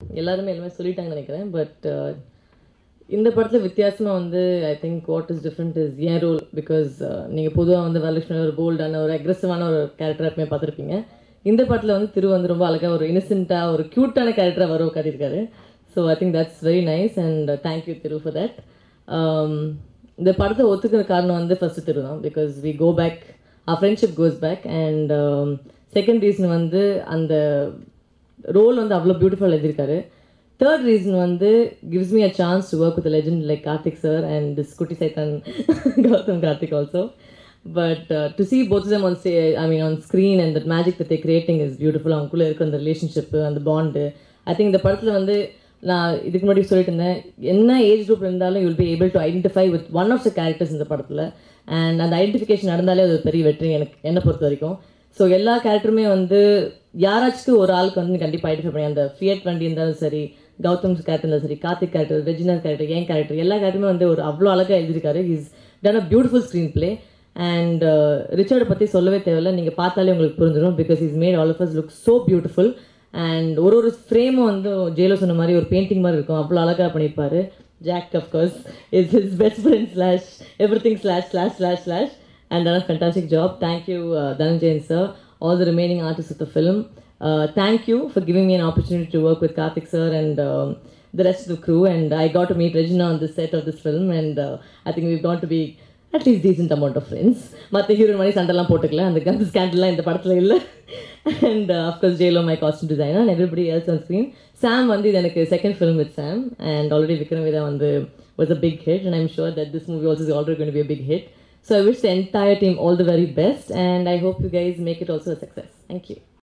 எல்லாருமே எல்லாமே சொல்லிட்டாங்கன்னு நினைக்கிறேன் பட் இந்த படத்தில் வித்தியாசமாக வந்து I think what is different is ஏன் ரோல் பிகாஸ் நீங்கள் பொதுவாக வந்து வரலட்சுமி ஒரு போல்டான ஒரு அக்ரெசிவான ஒரு கேரக்டர் எப்பவுமே பார்த்துருப்பீங்க இந்த படத்தில் வந்து திரு வந்து ரொம்ப அழகாக ஒரு இன்னசென்ட்டாக ஒரு க்யூட்டான கேரக்டராக வர காட்டியிருக்காரு so I think that's very nice and thank you Thiru for that இந்த படத்தை ஒத்துக்கிற காரணம் வந்து ஃபஸ்ட்டு திரு தான் because we go back a friendship goes back and second reason வந்து அந்த ரோல் வந்து அவ்வளோ பியூட்டிஃபுல் எழுதியிருக்காரு தேர்ட் ரீசன் வந்து gives me a chance to work with legend like Karthik sir and this குட்டி சைத்தன் Gautham Karthik also but to see both them on stay I mean on screen and that magic that they creating is beautiful அவங்களுக்குள்ள இருக்க அந்த relationship அந்த bond I think இந்த படத்தில் வந்து நான் இதுக்கு முன்னாடி சொல்லிட்டு இருந்தேன் என்ன ஏஜ் குரூப் இருந்தாலும் you'll be able to identify with one of the characters இந்த படத்தில் அண்ட் அந்த ஐடென்டிஃபிகேஷன் நடந்தாலே அது ஒரு பெரிய வெற்றி எனக்கு என்னை பொறுத்த வரைக்கும் ஸோ எல்லா கேரக்டருமே வந்து யாராச்சும் ஒரு ஆளுக்கு வந்து கண்டிப்பாக ஐடென்டிஃபை பண்ணி அந்த ஃபியட் வண்டி இருந்தாலும் சரி கௌதம் கேரக்டர் இருந்தாலும் சரி கார்த்திக் கேரக்டர் ரெஜினா கேரக்டர் என் கேரக்டர் எல்லா கேரக்டருமே வந்து ஒரு அவ்வளோ அழகாக எழுதியிருக்காரு is done a beautiful screenplay and ரிச்சர்டை பற்றி சொல்லவே தேவையில்ல நீங்கள் பார்த்தாலே உங்களுக்கு புரிஞ்சிடும் because is made all of us look so beautiful and ஒரு ஒரு ஃப்ரேமும் வந்து ஜெயிலோ சொன்ன மாதிரி ஒரு பெயிண்டிங் மாதிரி இருக்கும் அவ்வளோ அழகாக பண்ணியிருப்பாரு Jack of course is his best friend slash everything slash slash slash slash and done a fantastic job. Thank you, uh, Dhananjay and sir, all the remaining artists of the film. Uh, thank you for giving me an opportunity to work with Karthik sir and um, the rest of the crew. And I got to meet Regina on the set of this film, and uh, I think we've got to be at least decent amount of friends. மற்ற heroine மாதிரி சண்டைலாம் போட்டுக்கல அந்த கந்த ஸ்கேண்டல்லாம் இந்த படத்தில் இல்லை அண்ட் அஃப்கோர்ஸ் ஜெயிலோ my costume designer and everybody else on screen Sam வந்து இது எனக்கு second film with Sam and already Vikram Vedha வந்து was a big hit and I'm sure that this movie also is already going to be a big hit. So I wish the entire team all the very best and I hope you guys make it also a success. Thank you.